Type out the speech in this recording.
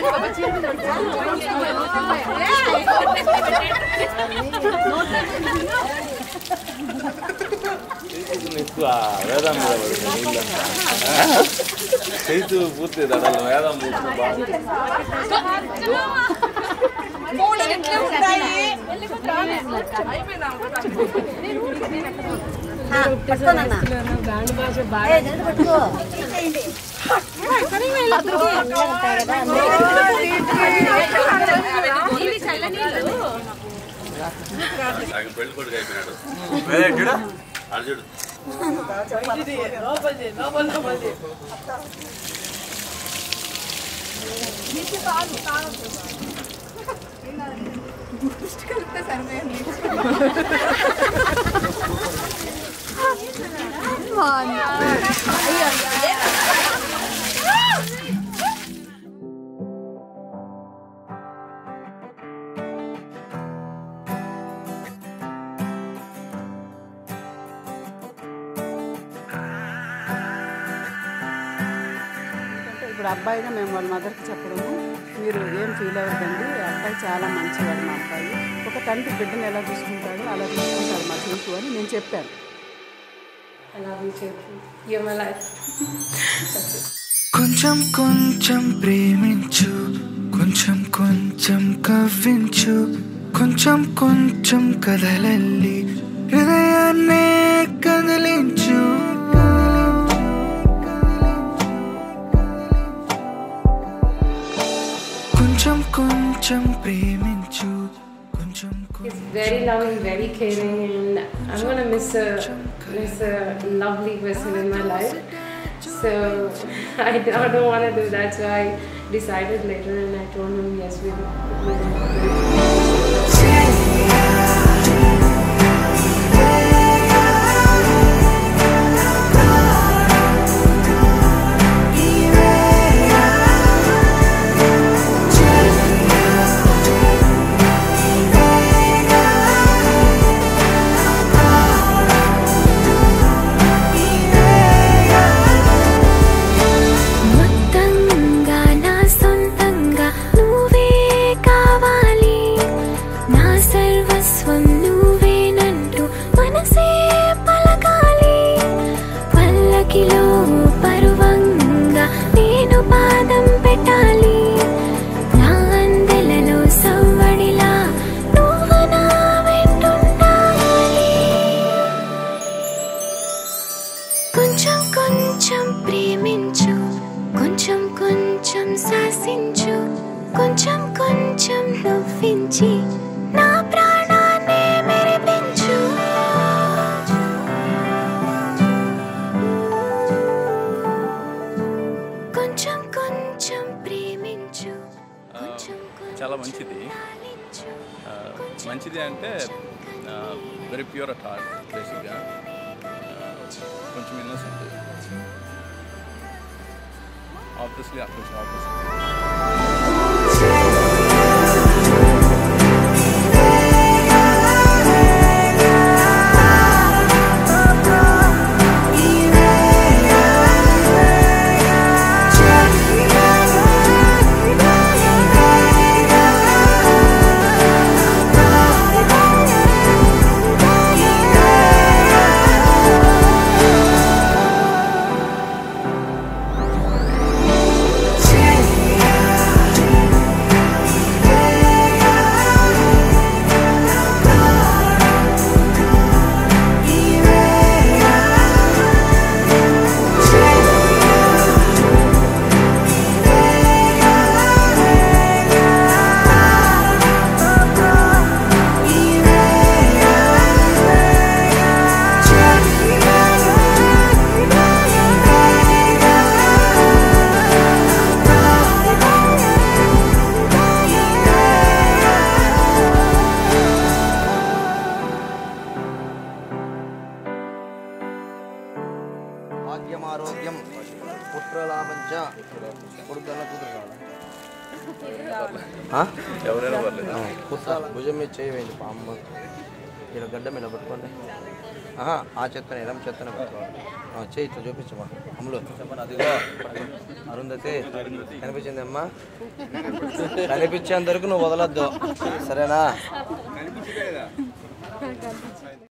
ఎక్కువ వేదం మీద పడుతుంది నీళ్ళంతా. చేతు పూర్తి దడలు వేదం పూర్తి బాగా సగం పెళ్లి కొడుకు అయిపోయినాడు అర్జుడు అంటే ఇప్పుడు అబ్బాయిగా మేము వాళ్ళ మదర్కి చెప్పడము మీరు ఏం ఫీల్ అవ్వదండి అబ్బాయి చాలా మంచివాడు మా అబ్బాయి ఒక తండ్రి బిడ్డను ఎలా చూసుకుంటాడో అలా చూసుకుంటాడు మా చీకు అని నేను చెప్పాను I love you too. You're my life. కొంచెం కొంచెం ప్రేమించు కొంచెం కొంచెం కవ్వించు కొంచెం కొంచెం కదలల్లి హృదయాన్నే కదిలించు కొంచెం కొంచెం ప్రేమించు కొంచెం He's very loving, very caring, and I'm gonna miss a miss a lovely person in my life. So I don't, don't want to do that. So I decided later, and I told him yes, we will. మొత్తంగా నా సొంతంగా నువ్వే కావాలి నా సర్వస్వం నువ్వేనంటూ మనసే పలకాలి పల్లకిలో పరువంగా నేను పాదం పెట్టాలి నా అందెలలో సవ్వడిలా నువ్వు నా వెంటుండాలి కొంచెం కొంచెం ప్రేమించు కొంచెం కొంచెం శాసించు కొంచెం కొంచెం నవ్వించి నా ప్రాణాన్ని మెరిపించు కొంచెం కొంచెం ప్రేమించు కొంచెం కొంచెం చాలా మంచిది లాలించు. ఆ, మంచిది అంటే వెరీ ప్యూర్ అట్ హార్ట్ బేసిక్గా కొంచెం ఇన్నోసెంట్ ఆబ్వియస్లీ కొంచెం ఆబ్వియస్లీ ఆరోగ్యం పుత్రలాభంచ కొడుకన్న కూతురు కావాలా ఎవరైనా పర్లేదు పుత్ర భుజం మీద చేయవేయండి పామ్మ ఇలా గడ్డ మీద పట్టుకోండి ఆహా ఆ చెత్తనే ఎడమ చెత్తనే పెట్టుకోవాలి ఆ, చేయి ఇట్లా చూపించమ్మా అమ్ములు అదిగో అరుంధతి కనిపించింది అమ్మా కనిపించేంత వరకు నువ్వు వదలొద్దు సరేనా